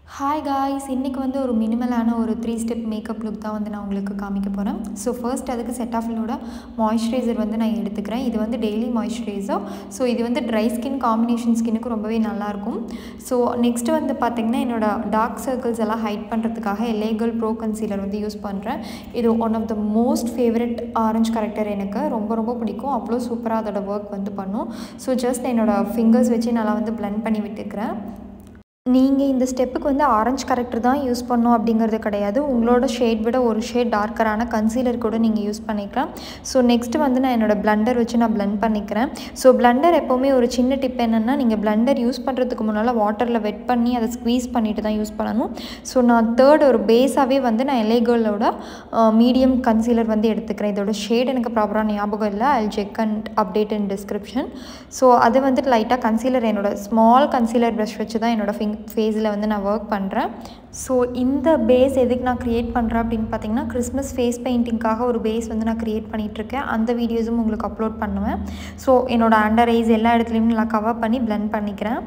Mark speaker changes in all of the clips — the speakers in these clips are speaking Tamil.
Speaker 1: ஹாய் காய்ஸ் இன்றைக்கி வந்து ஒரு மினிமலான ஒரு த்ரீ ஸ்டெப் மேக்கப் லுக் தான் வந்து நான் உங்களுக்கு காமிக்க போகிறேன் ஸோ ஃபர்ஸ்ட் அதுக்கு செட்டாஃபிலோட மாய்ஸ்சரைசர் வந்து நான் எடுத்துக்கிறேன் இது வந்து டெய்லி மாய்ஸ்சரைசர் ஸோ இது வந்து ட்ரை ஸ்கின் காம்பினேஷன் ஸ்கின்னுக்கு ரொம்பவே நல்லாயிருக்கும் ஸோ நெக்ஸ்ட் வந்து பார்த்திங்கன்னா என்னோடய டார்க் சர்க்கிள்ஸ் எல்லாம் ஹைட் பண்ணுறதுக்காக எல்லேகல் ப்ரோ கன்சீலர் வந்து யூஸ் பண்ணுறேன் இது one of the most favourite orange corrector எனக்கு ரொம்ப ரொம்ப பிடிக்கும் அவ்வளோ சூப்பராக அதோட ஒர்க் வந்து பண்ணும் ஸோ ஜஸ்ட் என்னோடய ஃபிங்கர்ஸ் வச்சு நல்லா வந்து பிளெண்ட் பண்ணி விட்டுக்கிறேன் நீங்கள் இந்த ஸ்டெப்புக்கு வந்து ஆரஞ்ச் கரெக்டர் தான் யூஸ் பண்ணணும் அப்படிங்கிறது கிடையாது உங்களோட ஷேட் விட ஒரு ஷேட் டார்க்கரான கன்சீலர் கூட நீங்கள் யூஸ் பண்ணிக்கலாம் ஸோ நெக்ஸ்ட்டு வந்து நான் என்னோடய பிளண்டர் வச்சு நான் பிளெண்ட் பண்ணிக்கிறேன் ஸோ பிளண்டர் எப்போவுமே ஒரு சின்ன டிப் என்னென்னா நீங்கள் பிளண்டர் யூஸ் பண்ணுறதுக்கு முன்னால் வாட்டரில் வெட் பண்ணி அதை ஸ்க்வீஸ் பண்ணிட்டு தான் யூஸ் பண்ணணும் ஸோ நான் தேர்ட் ஒரு பேஸாகவே வந்து நான் எலேகோலோட மீடியம் கன்சீலர் வந்து எடுத்துக்கிறேன் இதோட ஷேட் எனக்கு ப்ராப்பராக ஞாபகம் இல்லை I check and update in description so அது வந்துட்டு லைட்டாக கன்சீலர் என்னோட ஸ்மால் கன்சீலர் ப்ரஷ் வச்சு தான் என்னோடய ஃபிங் ஃபேஸில் வந்து நான் ஒர்க் பண்ணுறேன் ஸோ இந்த பேஸ் எதுக்கு நான் க்ரியேட் பண்ணுறேன் அப்படின்னு பார்த்தீங்கன்னா கிறிஸ்மஸ் ஃபேஸ் பெயிண்டிங்காக ஒரு பேஸ் வந்து நான் க்ரியேட் பண்ணிகிட்ருக்கேன் அந்த வீடியோஸும் உங்களுக்கு அப்லோட் பண்ணுவேன் ஸோ என்னோடய அண்டர் ஐஸ் எல்லா இடத்துலையும் நான் கவர் பண்ணி பிளெண்ட் பண்ணிக்கிறேன்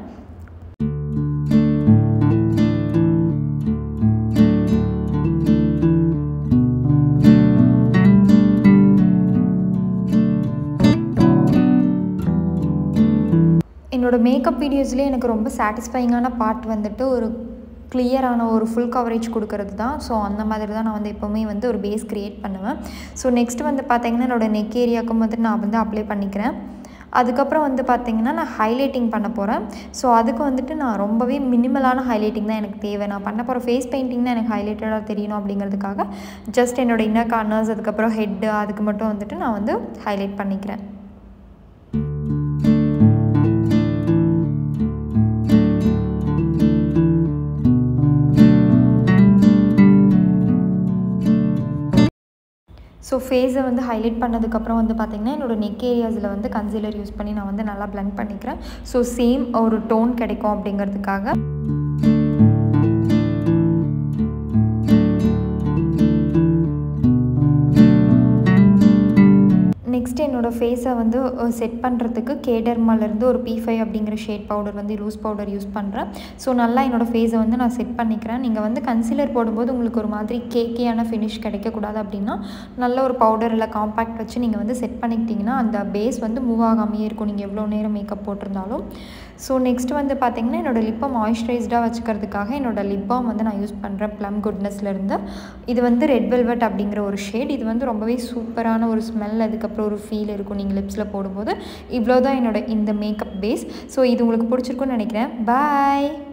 Speaker 1: என்னோடய மேக்கப் வீடியோஸ்லேயே எனக்கு ரொம்ப சாட்டிஸ்ஃபைங்கான பார்ட் வந்துட்டு ஒரு கிளியரான ஒரு ஃபுல் கவரேஜ் கொடுக்கறது தான் ஸோ அந்த மாதிரி தான் நான் வந்து எப்போவுமே வந்து ஒரு பேஸ் க்ரியேட் பண்ணுவேன் ஸோ நெக்ஸ்ட் வந்து பார்த்திங்கன்னா என்னோடய நெக் ஏரியாவுக்கும் வந்து நான் வந்து அப்ளை பண்ணிக்கிறேன் அதுக்கப்புறம் வந்து பார்த்திங்கன்னா நான் ஹைலைட்டிங் பண்ண போகிறேன் ஸோ அதுக்கு வந்துட்டு நான் ரொம்பவே மினிமலான ஹைலைட்டிங் தான் எனக்கு தேவை நான் பண்ண போகிற ஃபேஸ் பெயிண்டிங் தான் எனக்கு ஹைலைட்டடாக தெரியணும் அப்படிங்கிறதுக்காக ஜஸ்ட் என்னோடய இன்னர் கார்னர்ஸ் அதுக்கப்புறம் ஹெட்டு அதுக்கு மட்டும் வந்துட்டு நான் வந்து ஹைலைட் பண்ணிக்கிறேன் ஸோ ஃபேஸை வந்து ஹைலைட் பண்ணதுக்கப்புறம் வந்து பார்த்திங்கன்னா என்னோடய நெக் ஏரியாஸில் வந்து கன்சீலர் யூஸ் பண்ணி நான் வந்து நல்லா பிளெண்ட் பண்ணிக்கிறேன் ஸோ சேம் ஒரு டோன் கிடைக்கும் அப்படிங்கிறதுக்காக நெக்ஸ்ட் என்னோடய ஃபேஸை வந்து செட் பண்ணுறதுக்கு கேடர்மாலேருந்து ஒரு பி ஃபைவ் அப்படிங்கிற ஷேட் பவுடர் வந்து லூஸ் பவுடர் யூஸ் பண்ணுறேன் ஸோ நல்லா என்னோடய ஃபேஸை வந்து நான் செட் பண்ணிக்கிறேன் நீங்கள் வந்து கன்சீலர் போடும்போது உங்களுக்கு ஒரு மாதிரி கேக்கியான ஃபினிஷ் கிடைக்கக்கூடாது அப்படின்னா நல்ல ஒரு பவுடர் இல்லை காம்பேக்ட் வச்சு நீங்கள் வந்து செட் பண்ணிக்கிட்டிங்கன்னா அந்த பேஸ் வந்து மூவ் ஆகாமையே இருக்கும் நீங்கள் எவ்வளோ நேரம் மேக்கப் போட்டிருந்தாலும் ஸோ நெக்ஸ்ட் வந்து பார்த்திங்கன்னா என்னோடய லிப்பை மாய்ஸ்சரைஸ்டாக வச்சுக்கிறதுக்காக என்னோடய லிப் பாம் வந்து நான் யூஸ் பண்ணுறேன் ப்ளம் குட்னஸ்லேருந்து இது வந்து ரெட் வெல்வெட் அப்படிங்கிற ஒரு ஷேட் இது வந்து ரொம்பவே சூப்பரான ஒரு ஸ்மெல் அதுக்கப்புறம் ஒரு ஃபீல் இருக்கும் நீங்கள் லிப்ஸில் போடும்போது இவ்வளோ தான் என்னோட இந்த மேக்கப் பேஸ் ஸோ இது உங்களுக்கு பிடிச்சிருக்குன்னு நினைக்கிறேன் பாய்